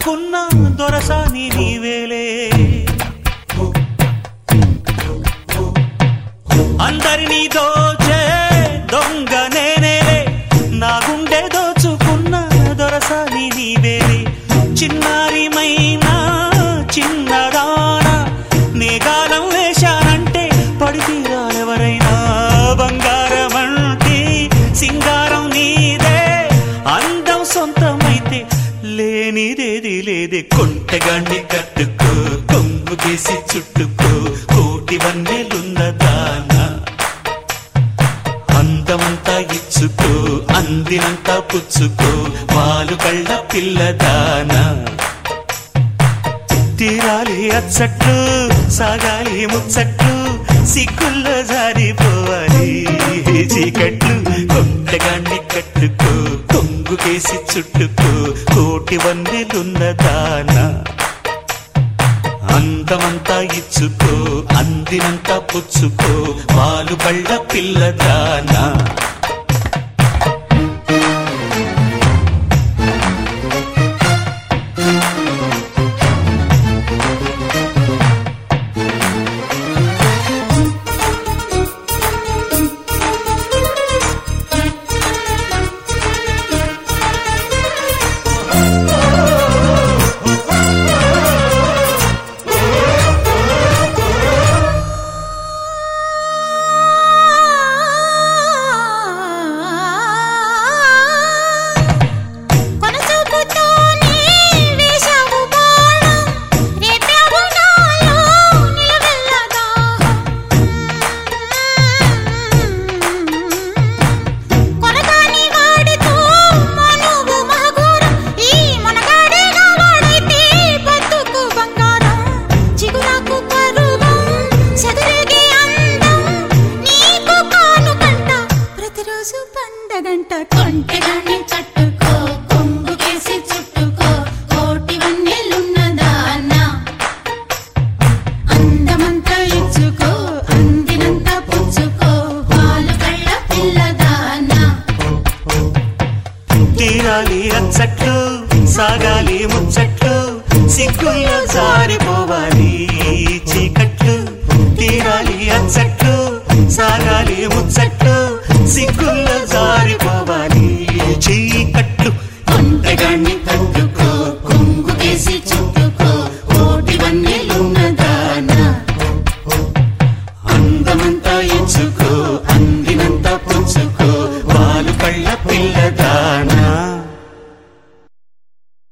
దోచుకున్న దొరసాని నీవేలే అందరినీ దోచే దొంగ నేనేలే నా గుండె దోచుకున్న దొరసాని నీవేలే చిన్నారిమైనా చిన్నదానా నీ గాలం వేశానంటే పడి తీరాలెవరైనా బంగారం అంటే సింగారం నీదే అందం సొంతమైతే లేనిదేది లేదే కొంటగాన్ని కట్టుకో కొమ్ము గీసి చుట్టుకో కోటి వన్నెలున్నదానా అందమంతా ఇచ్చుకో అందినంతా పుచ్చుకో వాలు కళ్ళ పిల్లదానా తీరాలి అచ్చట్లు సాగాలి ముచ్చట్లు సిగ్గుల్లో జారిపోవాలి చీకట్లు కొంటగాన్ని కట్టుకో కొంగు కేసి చుట్టుకో కోటి వన్నెలున్నదానా అందమంతా ఇచ్చుకో అందినంతా పుచ్చుకో వాలు బళ్ళ పిల్లదానా కొనసూపుతోనే వేశావు బాణం రేపావు నాలో నిలవెల్ల దాహం కొనగాని వాడితో మనువు మహగూరం ఈ మనగాడే నా వాడైతే బతుకు బంగారం చిగురాకు పరువం చెదిరిగే అందం నీకు కానుకంట ప్రతిరోజు పండగంట కొంటెగాని చట్టుకో కొంగు కేసి చుట్టుకో కోటి వన్నెలున్నదానా అందమంతా ఇచ్చుకో అందినంత పుచ్చుకో పాలు కళ్ళ పిల్లదానా తీరాలి అచ్చట్లు సాగాలి ముచ్చట్లు సిగ్గుల్లో జారిపోవాలి చీకట్లు తీరాలి అచ్చట్లు సాగాలి ముచ్చట్లు సిగ్గుల్లో జారిపోవాలి చీకట్లు కొంటగాన్ని కట్టుకో కొంగు కేసి చుట్టుకో కోటి వన్నెలున్నదానా అందమంతా ఇచ్చుకో అందినంత పుచ్చుకో వాలు కళ్ళ పిల్లద